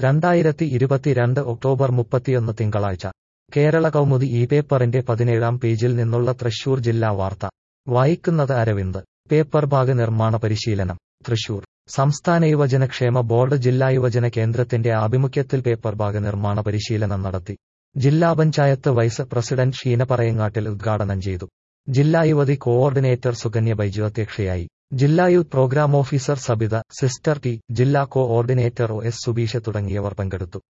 രണ്ടായിരത്തി ഇരുപത്തിരണ്ട് ഒക്ടോബർ മുപ്പത്തിയൊന്ന് തിങ്കളാഴ്ച കേരള കൗമുദി ഈ പേപ്പറിന്റെ പതിനേഴാം പേജിൽ നിന്നുള്ള തൃശൂർ ജില്ലാ വാർത്ത വായിക്കുന്നത് അരവിന്ദ് പേപ്പർ ബാഗ് നിർമ്മാണ പരിശീലനം തൃശൂർ സംസ്ഥാന യുവജനക്ഷേമ ബോർഡ് ജില്ലാ യുവജന കേന്ദ്രത്തിന്റെ ആഭിമുഖ്യത്തിൽ പേപ്പർ ബാഗ് നിർമ്മാണ പരിശീലനം നടത്തി ജില്ലാ പഞ്ചായത്ത് വൈസ് പ്രസിഡന്റ് ഷീന പറയങ്ങാട്ടിൽ ഉദ്ഘാടനം ചെയ്തു ജില്ലാ യുവതി കോഓർഡിനേറ്റർ സുകന്യ ബൈജു അധ്യക്ഷയായി ജില്ലാ youth program officer Sabitha sister T ജില്ലാ കോഓർഡിനേറ്റർ ഒ എസ് സുബീഷ തുടങ്ങിയവർ പങ്കെടുത്തു